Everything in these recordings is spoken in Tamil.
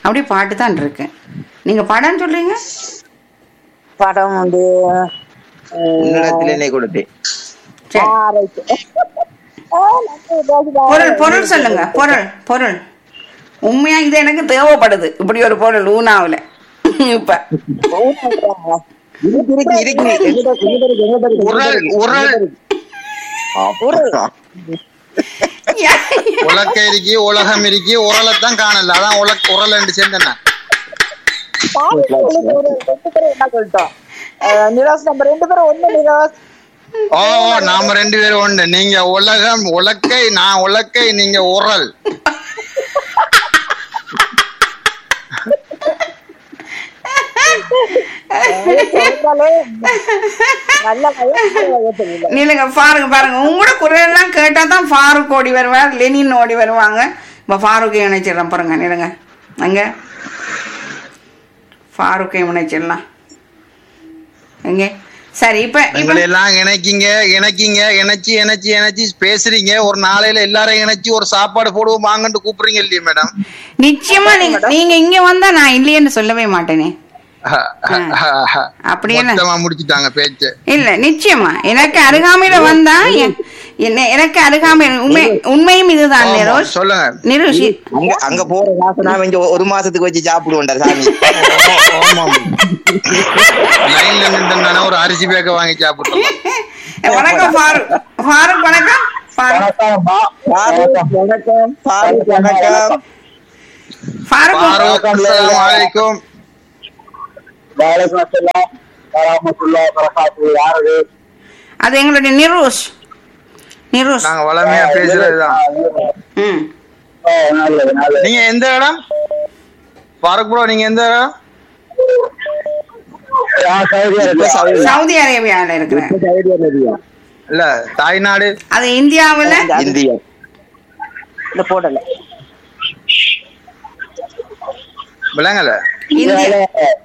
அப்படி பாட்டு தான் இருக்கு நீங்க படம் சொல்றீங்க படம் வந்து உன்னிடத்தில் என்னை கொடுத்தேன் சரி பொருள் பொருள் சொல்லுங்க பொருள் பொருள் உண்மையா இது எனக்கு தேவைப்படுது இப்படி ஒரு பொருள் ஊனாவுல இப்ப இருக்கு இருக்கு இருக்கு உரல் உரல் உலக்க இருக்கி உலகம் இருக்கி உரலைத்தான் காணல அதான் உலக் உரல் என்று சேர்ந்தேன் என்ன சொல்லிட்டோம் அஹ் நிராஸ் நம்ம ரெண்டு பேரும் ஒண்ணு நிராஸ் ஓ நாம ரெண்டு பேரும் உண்டு நீங்க உலகம் உலக்கை நான் உலக்கை நீங்க உரல் சொல்றாலே நல்ல வயசு நீங்க பாருங்க பாருங்க உங்களோட குரல் எல்லாம் கேட்டா தான் ஃபாரூக் ஓடி வருவார் லெனின் ஓடி வருவாங்க இப்ப ஃபாரூக்கை இணைச்சிடலாம் பாருங்க நிலுங்க அங்க ஃபாரூக்கை இணைச்சிடலாம் எங்க சரி இப்ப இப்ப எங்களை எல்லாம் இணைக்கிங்க இணைக்கிங்க இணைச்சு இணைச்சு இணைச்சு பேசுறீங்க ஒரு நாளையில எல்லாரையும் இணைச்சு ஒரு சாப்பாடு போடுவோம் வாங்கன்னு கூப்பிடுறீங்க இல்லையா மேடம் நிச்சயமா நீங்க நீங்க இங்க வந்தா நான் இல்லையேன்னு சொல்லவே மாட்டேனே அப்படி என்ன? மொத்தமா முடிச்சுட்டாங்க பேச்சு இல்ல நிச்சயமா எனக்கு அருகாமையில வந்தா எ- என்ன எனக்கு அருகாமையில் உண்மை உண்மையும் இதுதான் ஆமா, நிரோஷ் சொல்லுங்க நிரோஷ் அங்க அங்க போற காசு நான் இங்க ஒரு மாசத்துக்கு வச்சு சாப்பிடுவோம்டா சாமி லைன்ல நின்று ஒரு அரிசி பேக்க வாங்கி சாப்பிட்டோம் வணக்கம் ஃபாரூக் ஃபாரூக் வணக்கம் ஃபாரூக் பாரூக் வணக்கம் பாரூக் வணக்கம் ஃபாரூக் ஃபாரூக் அஸ்ஸலாமு அலைக்கும் அது எங்களுடைய நிரோஷ் நிரோஷ் நாங்க வளமையா பேசுறதுதான் ம் நீங்க எந்த இடம் ஃபாரூக் ப்ரோ நீங்க எந்த இடம் இப்ப சவுதி சவுதி அரேபியால இருக்கிறேன் சவுதி அரேபியா இல்ல தாய்நாடு அது இந்தியாவுல இந்தியா இந்த போடல விளங்கல இந்தியா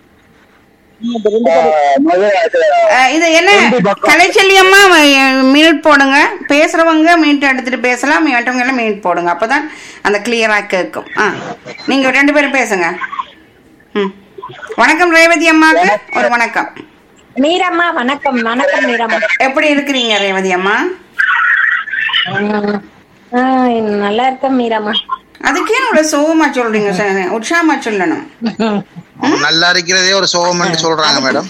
அஹ், இது என்ன கலைச்செல்வி அம்மா மினிட் போடுங்க பேசுறவங்க மினிட் எடுத்துட்டு பேசலாம் மற்றவங்க எல்லாம் மினிட் போடுங்க அப்பதான் அந்த கிளியரா கேட்கும் ஆ நீங்க ரெண்டு பேரும் பேசுங்க ம் வணக்கம் ரேவதி அம்மாவுக்கு ஒரு வணக்கம் மீரம்மா வணக்கம் வணக்கம் மீரம்மா எப்படி இருக்கிறீங்க ரேவதி அம்மா உம், ஆ, நல்லா இருக்கேன் மீரம்மா அதுக்கே இவ்வளவு சோகமா சொல்றீங்க சார் உற்சாகமா சொல்லணும் அவங்க நல்லா இருக்கிறதே ஒரு சோகம்னு சொல்றாங்க மேடம்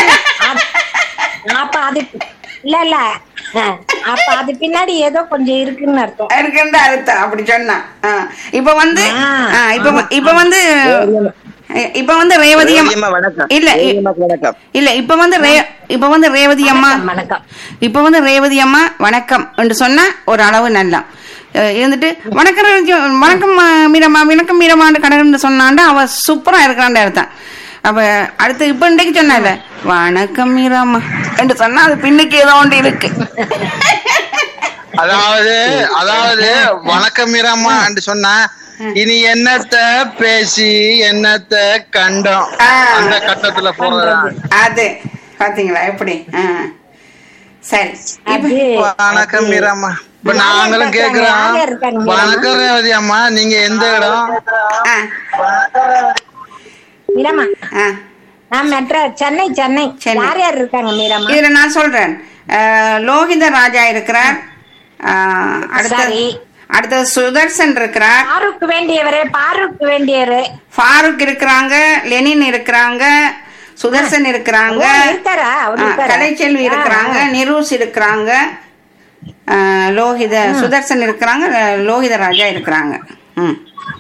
அப்ப அது இல்ல இல்ல அஹ், அப்ப அது பின்னாடி ஏதோ கொஞ்சம் இருக்குன்னு அர்த்தம் இருக்குன்ற அர்த்தம் அப்படி சொன்னா ஆ, இப்ப வந்து ஆ. ஆ, இப்ப வ- இப்ப வந்து இப்ப வந்து ரேவதி அம்மா ரேவதியம்மா வணக்கம் இல்ல இ- ரேவதியம்மாக்கு வணக்கம் இல்ல இப்ப வந்து ரே- இப்ப வந்து ரேவதி அம்மா வணக்கம் இப்ப வந்து ரேவதி அம்மா வணக்கம் என்று சொன்னா ஒரு அளவு நல்லா அஹ் இருந்துட்டு வணக்கம் ரேவதி- வணக்கம் அஹ், மீரம்மா வணக்கம் மீரம்மான்னு கடகன்னு சொன்னாண்டா அவ சூப்பரா இருக்கிறான்னு அர்த்தம் அப்ப அடுத்து இப்ப இன்றைக்கு சொன்னால வணக்கம் மீரம்மா என்று சொன்னா அது பின்னுக்கு ஏதோ ஒன்று இருக்கு அதாவது அதாவது வணக்கம் மீராம்மா என்று சொன்னா இனி என்னத்த பேசி என்னத்த கண்டோம் ஆ. அந்த கட்டத்துல போறதுதான் அது பாத்தீங்களா எப்படி ஆ. சரி இப்ப அது வணக்கம் மீராம்மா இப்ப நாங்களும் கேக்குறோம் யார் இருக்காங்க மீராம்மா? வணக்கம் ரேவதி அம்மா நீங்க எந்த இடம் ஆ, மீரம்மா ஆ. நான் மெட்ரோ சென்னை சென்னை சென்னை. யார் யார் இருக்காங்க மீரம்மா இதுல நான் சொல்றேன் அஹ், லோகித ராஜா இருக்கிறார் அஹ், அடுத்தது சரி. அடுத்தது சுதர்சன் இருக்கிறார் பாருக்கு வேண்டியவரே பாருக்கு வேண்டியவரே ஃபாரூக் இருக்கிறாங்க லெனின் இருக்கிறாங்க சுதர்சன் இருக்கிறாங்க ஓ, இருக்காரா? அவர் ஆ, இருக்காரா? கலைச்செல்வி ஆ, இருக்கிறாங்க நிரூஸ் இருக்கிறாங்க ஆ, லோகித சுதர்சன் இருக்கிறாங்க லோகித ராஜா இருக்கிறாங்க ம்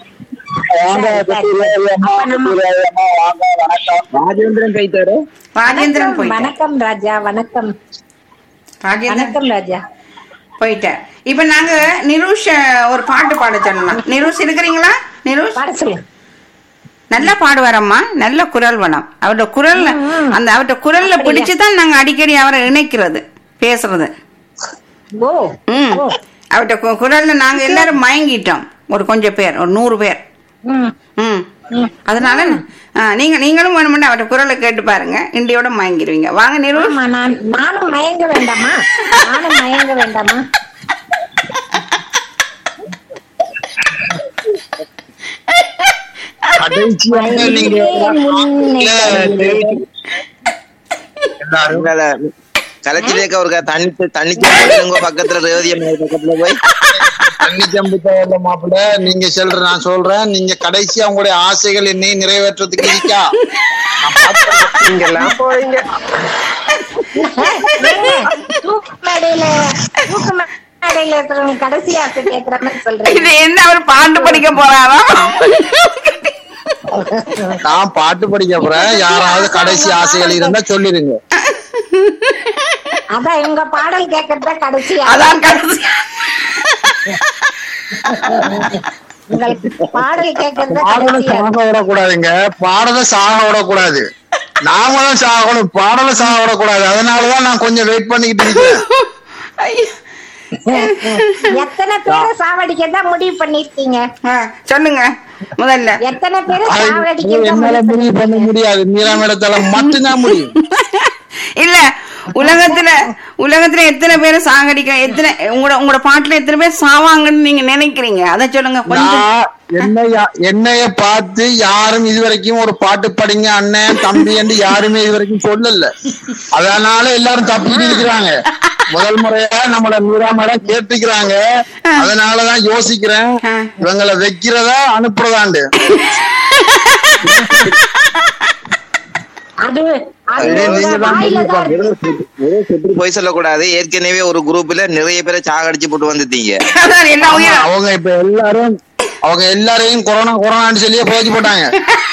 அப்ப நம்ம ராஜேந்திரன் கைத்தாரு ராஜேந்திரன் வணக்கம், போயிட்டார் வணக்கம் ராஜா வணக்கம் ராஜேந்திரன் வணக்கம் ராஜா போயிட்டார் இப்ப நாங்க நிரூஷ ஒரு பாட்டு பாட சொல்லலாம் நிரூஷ் இருக்கிறீங்களா நிரூஷ் பாட சொல்லு நல்லா பாடுவாரம்மா நல்ல குரல் வனம் அவரோட குரல்ல அந்த அவரோட குரல்ல பிடிச்சுதான் நாங்க அடிக்கடி அவரை இணைக்கிறது பேசுறது ஓ ம் அவர்கிட்ட கு- குரல்ல நாங்க எல்லாரும் மயங்கிட்டோம் ஒரு கொஞ்சம் பேர் ஒரு நூறு பேர் ம் ம் அதனால ஆ, நீங்க நீங்களும் வேணுமெண்டா அவர்கிட்ட குரலை கேட்டு பாருங்க இண்டியோட மயங்கிடுவீங்க வாங்க நிரூ ஆமா நான் நானும் மயங்க வேண்டாமா நானும் மயங்க வேண்டாமா கடைசியாக நீங்க எல்லாரும் உங்களை கலைச்சிலேக்க ஒரு தண்ணி தண்ணி சாப்பிடுங்க பக்கத்துல ரேவதி அம்மா பக்கத்துல போய் தண்ணி சம்பு தேவையில்ல மாப்பிள்ள நீங்க சொல்ற நான் சொல்றேன் நீங்க கடைசியா உங்களுடைய ஆசைகள் என்னை நிறைவேற்றுறதுக்கு இருக்கா நான் பார்த்து- நீங்க எல்லாம் போறீங்க தூக்கு மேடையில தூக்கு மேடையில இருக்கிறவங்க கடைசி ஆசை கேக்குற மாதிரி சொல்றேன் இது என்ன அவர் பாட்டு படிக்க போறாரா நான் பாட்டு படிக்க போறேன் யாராவது கடைசி ஆசைகள் இருந்தா சொல்லிருங்க அதான் எங்க பாடல் கேக்குறத கடைசி ஆசை. அதான் கடைசி உங்களுக்கு பாடல் கேக்குறத பாடலை கடைசி ஆசை. சாக விடக்கூடாதுங்க பாடலை சாக விடக்கூடாது நாமளும் சாகணும் பாடலை சாக விடக்கூடாது அதனாலதான் நான் கொஞ்சம் வெயிட் பண்ணிக்கிட்டு இருக்கேன் ஐயோ. எத்தனை பேரை சாவடிக்கதான் முடிவு பண்ணிருக்கீங்க ஆ, சொல்லுங்க முதல்ல எத்தனை பேரை அது சாவடிக்கதான் என்னால முடிவு முடிவு பண்ண முடியாது மீரா மேடத்தால மட்டும்தான் முடியும் இல்ல உலகத்துல உலகத்துல எத்தனை பேர் சாகடிக்க எத்தனை உங்களோட உங்களோட பாட்டுல எத்தனை பேர் சாவாங்கன்னு நீங்க நினைக்கிறீங்க அதை சொல்லுங்க கொஞ்சம் நான் என்னைய என்னைய பார்த்து யாரும் இதுவரைக்கும் ஒரு பாட்டு படிங்க அண்ணன் தம்பி என்று யாருமே இதுவரைக்கும் சொல்லல அதனால எல்லாரும் தப்பிட்டு இருக்கிறாங்க முதல் முறையா நம்மள மீரா மேடம் கேட்டுக்கிறாங்க அதனாலதான் யோசிக்கிறேன் ஆ. இவங்களை வைக்கிறதா அனுப்புறதாண்டு அது அது அது உங்க நீங்க தான் வாயில தான் வெறும் இருக்கு. செத்து- வெறும் செத்து போய் சொல்லக்கூடாது ஏற்கனவே ஒரு குரூப்ல நிறைய பேரை சாகடிச்சு போட்டு வந்துட்டீங்க அதான் எல்லா ஆமா, உயிரும் அவங்க இப்ப எல்லாரும் அவங்க எல்லாரையும் கொரோனா கொரோனான்னு சொல்லியே போச்சு போட்டாங்க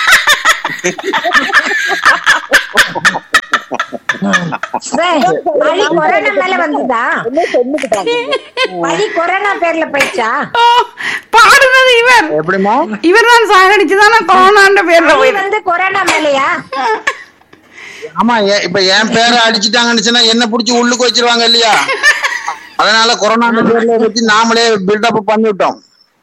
சரி, பழி கொரோனா மேல வந்துதா பழி கொரோனா பேர்ல போயிடுச்சா ஓ, பாடுனது இவர் எப்படிமா இவர் தான் சாகடிச்சுதானே கொரோனான்ற பேர்ல பழி போயிரு வந்து கொரோனா மேலயா ஆமா ஏ- இப்ப என் பேரை அடிச்சுட்டாங்கன்னு சொன்னா என்ன புடிச்சு உள்ளுக்கு வச்சிருவாங்க இல்லையா அதனால கொரோனா பேர்ல வச்சு நாமளே பில்டப் பண்ணிவிட்டோம்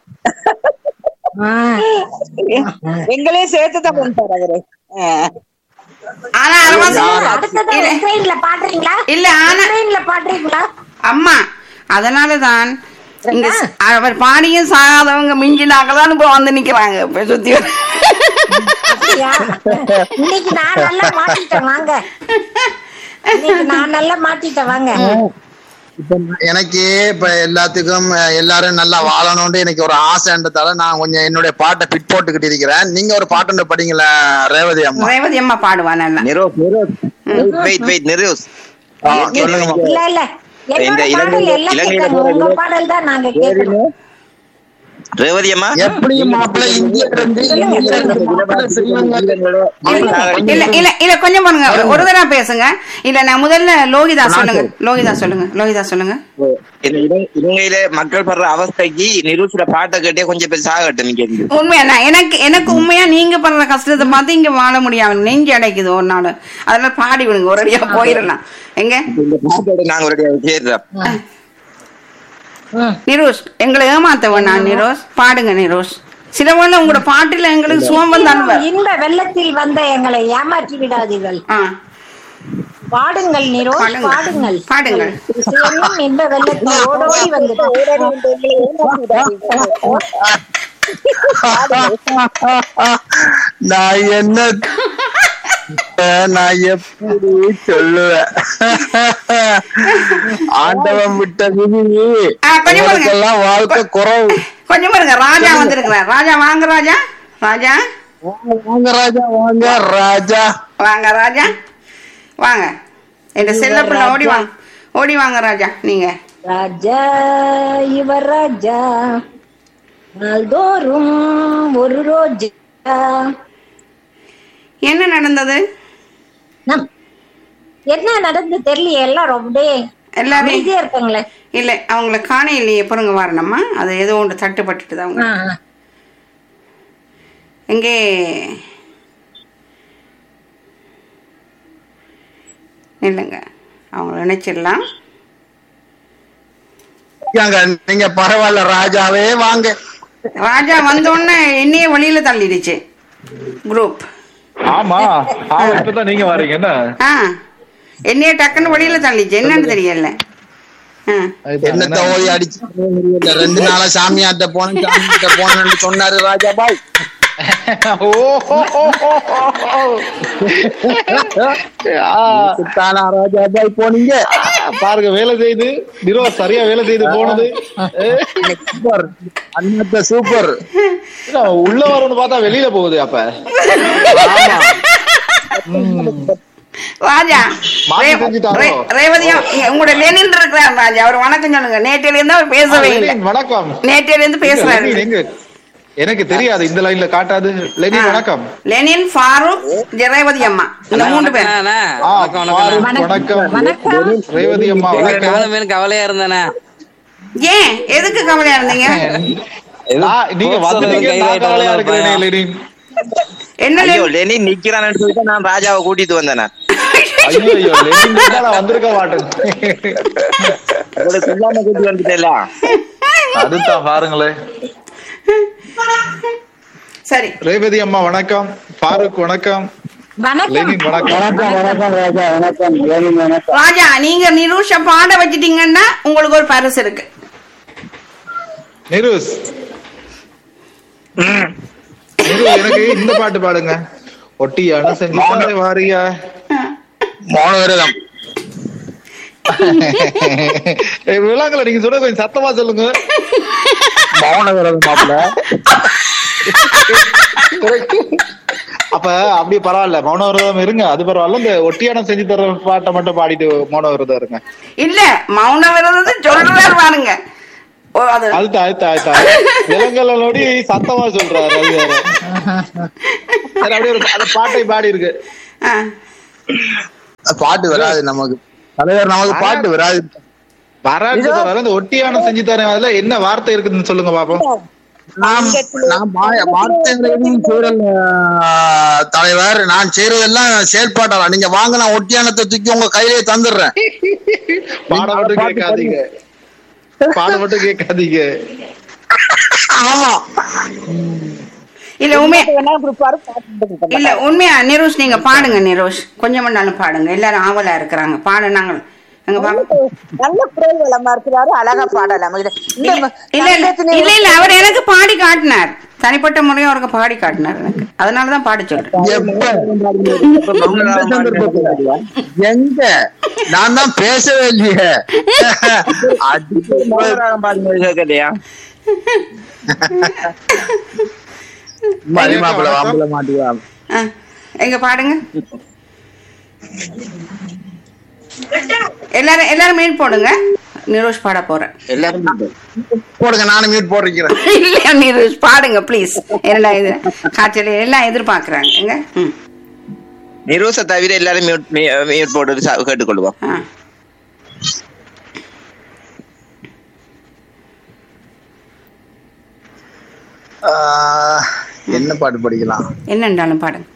எங்களையும் சேர்த்து தான் பண்ணிட்டாரு அவரு ஆ. ஆனா அரவாசி- அடுத்தது இல்ல, உக்ரைன்ல பாடுறீங்களா இல்ல ஆனா உக்ரைன்ல பாடுறீங்களா அம்மா அதனாலதான் இங்க ஸ்- அவர் பாடியும் சாகாதவங்க மிஞ்சினாங்கதான் இப்ப வந்து நிக்கிறாங்க இப்ப சுத்தி வர. அப்படியா? இன்னைக்கு நான் நல்லா மாட்டிட்டேன் வாங்க இன்னைக்கு நான் நல்லா மாட்டிட்டேன் வாங்க இப்ப எனக்கு இப்ப எல்லாத்துக்கும் அஹ், எல்லாரும் நல்லா வாழணும்னு எனக்கு ஒரு ஆசைன்றதால நான் கொஞ்சம் என்னுடைய பாட்டை பிட் போட்டுக்கிட்டு இருக்கிறேன் நீங்க ஒரு பாட்டு படிங்களா ரேவதி அம்மா ரேவதி அம்மா பாடுவா நல்லா நிரோஸ் நிரோஸ் வெயிட் வெயிட் நிரோஸ் ஆ, சொல்லுங்கம்மா. இல்ல இல்ல இந்த என்னோட இலங்கையில- பாடல் எல்லாம் இலங்கையில கேட்காங்க போற உங்க வினோத் பாடல் தான் நாங்க கேட்கணும் ரேவதி அம்மா எப்படி மாப்பிள்ளை இந்தியா இருந்து இந்தியா இருந்து மாப்பிள்ளை ஸ்ரீலங்கா இல்ல இல்ல இல்ல கொஞ்சம் பாருங்க ஒரு- ஒரு தடவை பேசுங்க இல்ல நான் முதல்ல லோகிதா சொல்லுங்க லோகிதா சொல்லுங்க லோகிதா சொல்லுங்க இந்த இலங்கை- இலங்கையில மக்கள் படுற அவஸ்தைக்கு நிரூசில பாட்டை கேட்டே கொஞ்சம் பேர் சாகட்டும் நீங்க இருந்து. உண்மையா நான் எனக்கு எனக்கு உண்மையா நீங்க படுற கஷ்டத்தை பார்த்து இங்க வாழ முடியாம நெஞ்சு அடைக்குது ஒரு நாள் அதனால பாடி விடுங்க ஒரு அடியா போயிடலாம் எங்க இந்த பாட்டோட நாங்க ஒரு சேர்றோம் நிரோஷ் எங்களை ஏமாத்த வேணாம் நிரோஷ் பாடுங்க நிரோஷ் சில வேளை உங்களோட பாட்டுல எங்களுக்கு சுகம் வந்தாலும் இன்ப வெள்ளத்தில் வந்த எங்களை ஏமாற்றி விடாதீர்கள் ஆ பாடுங்கள் நிரோஷ் பாடுங்கள். பாடுங்கள் பாடுங்கள். இசையென்னும் இன்ப வெள்ளத்தில் ஓடோடி வந்துட்டோம் நான் என்ன நான் எப்படி சொல்லுவேன் ஆண்டவன் விட்ட விதி ஆ, கொஞ்சம் பாருங்க. உங்களுக்கெல்லாம் வாழ்க்கை குறவு கொஞ்சம் பாருங்க ராஜா வந்திருக்கிறார் ராஜா வாங்க ராஜா ராஜா வாங்க ராஜா வாங்க ராஜா வாங்க ராஜா வாங்க இந்த செல்ல பிள்ளை ஓடி வாங்க ஓடி வாங்க ராஜா நீங்க ராஜா இவர் ராஜா நாள்தோறும் ஒரு ரோஜா என்ன நடந்தது நம்- என்ன நடந்து தெரியல எல்லாம் ரொம்ப எல்லாரும் அமைதியா இருக்காங்களே இல்ல அவங்கள காண இல்லையே பிறங்க வரணுமா அது ஏதோ ஒன்று தட்டுப்பட்டுட்டு அவங்க ஆ, ஆ. எங்கே இல்லைங்க அவங்கள நினைச்சிடலாம் வாங்க, நீங்க பரவாயில்ல ராஜாவே வாங்க ராஜா வந்தோடனே என்னையே வழியில தள்ளிடுச்சு குரூப் ஆமா ஆமா இப்பதான் நீங்க வர்றீங்க என்ன ஆ என்னைய டக்குன்னு வழியில தள்ளிச்சு என்னன்னு தெரியல ஆ என்னத்த ஓடி அடிச்சு ரெண்டு நாளா சாமியார்ட்ட போனேன் சாமியார்ட்ட போனேன்னு சொன்னாரு ராஜா பாய் ஓ ஆ, தானா ராஜா பாய் போனீங்க பாருங்க வேலை செய்து நிரோஸ் சரியா வேலை செய்து போனது சூப்பர் அண்ணாத்த சூப்பர் என்ன, உள்ள வரும்னு பார்த்தா வெளியில போகுது அப்ப ராஜா மாத்தி ரே- செஞ்சுட்டாரோ? ரே- ரேவதியா இங்க உங்களோட லெனின் இருக்கிறார் ராஜா அவர் வணக்கம் சொல்லுங்க நேற்றில இருந்து அவர் பேசவே இல்லை லெனின், வணக்கம் நேற்றில இருந்து பேசுறாரு லெனின் எங்க எனக்கு தெரியாது இந்த லைன்ல காட்டாது லெனின் வணக்கம் லெனின் ஃபாரூக் ரேவதி அம்மா இந்த மூன்று பேர் ஆ, ஃபாரூக், வணக்கம் வணக்கம். ரேவதி அம்மா வணக்கம் காலமேனு கவலையா இருந்தேனே ஏன் எதுக்கு கவலையா இருந்தீங்க நான் நீங்க வந்துட்டீங்க நான் கவலையா இருக்கிறேனே லெனின் என்ன ஐயோ லெனின்? லெனின் நிக்கிறான்னு சொல்லிட்டு நான் ராஜாவை கூட்டிட்டு வந்தேன் ஐயோ ஐயோ லெனின் இருந்தா நான் வந்திருக்க மாட்டேன் உங்களுக்கு சொல்லாம கூட்டி வந்துட்டேல அதுதான் பாருங்களேன் சரி ரேவதி அம்மா வணக்கம் ஃபாரூக் வணக்கம் வணக்கம் லெனின் வணக்கம் வணக்கம் ராஜா வணக்கம் வேணும் வணக்கம் ராஜா நீங்க நிரூஷ பாட வச்சிட்டீங்கன்னா உங்களுக்கு ஒரு பரிசு இருக்கு நிருஸ் நிரு எனக்கு இந்த பாட்டு பாடுங்க ஒட்டியான செஞ்சு வாரியா மௌன விரதம் ஏய், விழாக்களை நீங்க சொல்ல கொஞ்சம் சத்தமா சொல்லுங்க மௌன விரதம் மாப்பிள்ள அப்ப அப்படி பரவாயில்ல மௌன விரதம் இருங்க அது பரவாயில்ல இந்த ஒட்டியானம் செஞ்சு தர பாட்டை மட்டும் பாடிட்டு மௌன விரதம் இருங்க இல்ல மௌன விரதத்தை சொல்றாரு பாருங்க ஓ, அது அதுதான் அதுதான் அதுதான் விலங்கலோடி சத்தமா சொல்றாரு அது வேற சரி அப்படியே ஒரு அந்த பாட்டை பாடி இருக்கு ஆ. பாட்டு வராது நமக்கு தலைவர் நமக்கு பாட்டு வராது வராது வர இந்த ஒட்டியானம் செஞ்சு தரேன் அதுல என்ன வார்த்தை இருக்குதுன்னு சொல்லுங்க பாப்போம் நான் நான் மா- வார்த்தைகளையும் சூழல் ஆஹ், தலைவர் நான் செய்யறதெல்லாம் செயல்பாட்டாளா நீங்க வாங்க நான் ஒட்டியானத்தை தூக்கி உங்க கையிலே தந்துடுறேன் பாட மட்டும் கேட்காதீங்க பாட மட்டும் கேட்காதீங்க ஆமா இல்ல உண்மை வேணா கொடுப்பாரு பாட்டு இல்ல உண்மையா நிரோஷ் நீங்க பாடுங்க நிரோஷ் கொஞ்சம் மணி பாடுங்க எல்லாரும் ஆவலா இருக்கிறாங்க பாடு நாங்கள் எங்க பாப்போம் நல்ல குரல் வளமா இருக்கிறாரு அழகா பாடலாம் இது இந்த இல்ல இல்ல சங்கத்தின் இல்ல இல்ல அவர் எனக்கு பாடி காட்டினார் தனிப்பட்ட முறையும் அவருக்கு பாடி காட்டினார் எனக்கு அதனாலதான் பாட சொல்றேன் எப்ப? எந்த சந்தர்ப்பத்துல? எங்க நான் தான் பேசவே இல்லையே அடி கேட்கலையா மணி மாப்பிள்ள வாம்பல மாட்டியா ஆ, எங்க பாடுங்க எல்லாரும் எல்லாரும் மீட் போடுங்க நிரோஷ் பாட போறேன் எல்லாரும் போடுங்க நானும் மியூட் போடுறேன் இல்லையா நிரோஷ் பாடுங்க ப்ளீஸ் என்னடா இது காய்ச்சல் எல்லாம் எதிர்பார்க்கறாங்க எங்க ம் நிரோச தவிர எல்லாரும் மியூட் மியூட் போட்டு சா- கேட்டுக்கொள்வோம் ஆ ஆஹ், என்ன பாட்டு படிக்கலாம் என்னண்டாலும் பாடுங்க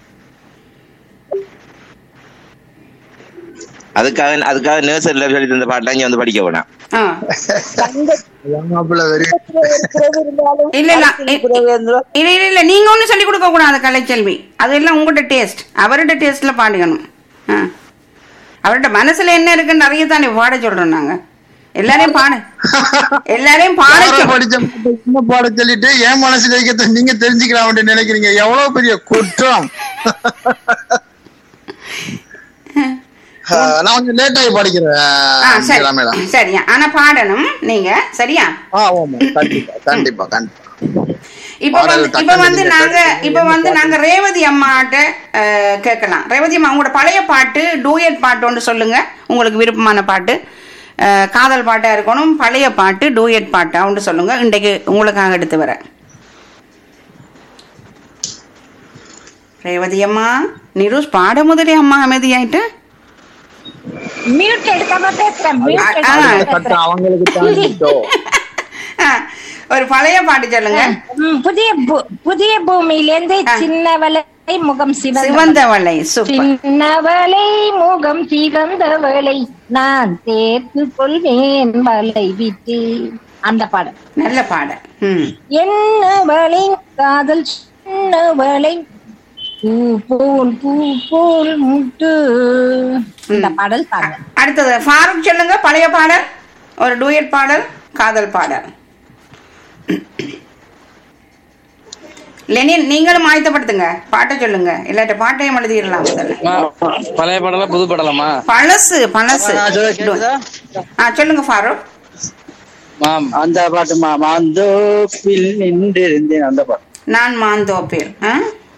அதுக்காக அதுக்காக நர்சரில சொல்லி தந்த பாட்டெல்லாம் இங்க வந்து படிக்க வேணாம் ஆ அதான் மாப்பிள்ள வெறி குரல் இருந்தாலும் இல்ல இல்ல அரசியல் குரல் இருந்தாலும் இல்ல இல்ல இல்ல நீங்க ஒண்ணும் சொல்லி கொடுக்க கூடாது கலைச்செல்வி அதெல்லாம் உங்கள்ட்ட டேஸ்ட் அவரோட டேஸ்ட்ல பாடிக்கணும் ஆ. அவரோட மனசுல என்ன இருக்குன்னு நிறைய தானே பாட சொல்றோம் நாங்க எல்லாரையும் பாடு எல்லாரையும் பாட யாரோ சொல்~ படிச்ச பாட்டை என்ன பாட சொல்லிட்டு என் மனசுல இருக்கிறத நீங்க தெரிஞ்சுக்கலாம் அப்படின்னு நினைக்கிறீங்க எவ்வளவு பெரிய குற்றம் ஆஹ், நான் கொஞ்சம் லேட் ஆகி ஆ, படிக்கிறேன் சரி மேடம் சரியா ஆனா பாடணும் நீங்க சரியா ஆ ஆமா கண்டிப்பா கண்டிப்பா கண்டிப்பா இப்ப பாடல் வந்து இப்ப தக்கன வந்து நீங்க நாங்க கேட்கறது இப்ப வந்து நாங்க ரேவதி அம்மாட்ட அஹ், கேட்கலாம் ரேவதி அம்மா உங்களோட பழைய பாட்டு டூயட் பாட்டு ஒன்று சொல்லுங்க உங்களுக்கு விருப்பமான பாட்டு அஹ், காதல் பாட்டா இருக்கணும் பழைய பாட்டு டூயட் பாட்டா ஒன்று சொல்லுங்க இன்றைக்கு உங்களுக்காக எடுத்து வரேன் ரேவதி அம்மா நிரூஷ் பாட முதலே அம்மா அமைதியாயிட்டு மியூட் எடுக்காம பேசுறேன் மியூட் ஆ, எடுக்காம ஆ. பேசுறேன். சட்டம் அவங்களுக்கு தாண்டிட்டோ அஹ், ஒரு பழைய பாட்டு சொல்லுங்க ம், புதிய பூ- புதிய பூமியிலேருந்து ஆ. சின்னவளை முகம் சிவந்த சிவந்தவளை சூப்பர் சின்னவளை முகம் சிவந்தவளை நான் சேர்த்து கொள்வேன் வலை விட்டு அந்த பாடல் நல்ல பாடல் ம் என்னவளை காதல் சின்னவளை பூ போல் பூ போல் முட்டு இந்த பாடல் பாடல் அடுத்தது ஃபாரூக் சொல்லுங்க பழைய பாடல் ஒரு டூயட் பாடல் காதல் பாடல் லெனின் நீங்களும் ஆயத்தப்படுத்துங்க பாட்டை சொல்லுங்க இல்லாட்ட பாட்டையும் எழுதிடலாம் முதல்ல பழைய படலாம் புது படலாமா பழசு பழசு ஆ, சொல்ல கேக்குதா? ஆ சொல்லுங்க ஃபாரூக் மாம் அந்த பாட்டுமா மாந்தோப்பில் நின்றிருந்தேன் அந்த பாட்டு நான் மாந்தோப்பில் ஆ?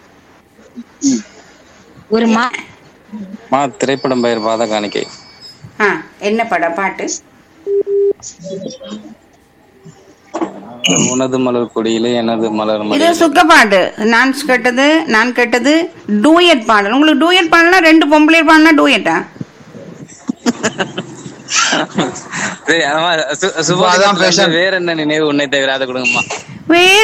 ஒரு மா மா திரைப்படம் பெயர் பாத காணிக்கை ஆ என்ன படம் பாட்டு உனது மலர் கொடியிலே எனது மலர் இது மடியிலே. சுக்க பாட்டு நான் கேட்டது நான் கேட்டது டூயட் பாடல் உங்களுக்கு டூயட் பாடல்னா ரெண்டு பொம்பளை பாடனா டூயட்டா சரி, ஆமா, சு- சுபாஷ் அதான் கட்ல இருந்து fashion. வேற என்ன நினைவு உன்னை தவிர அதை கொடுங்கம்மா வேற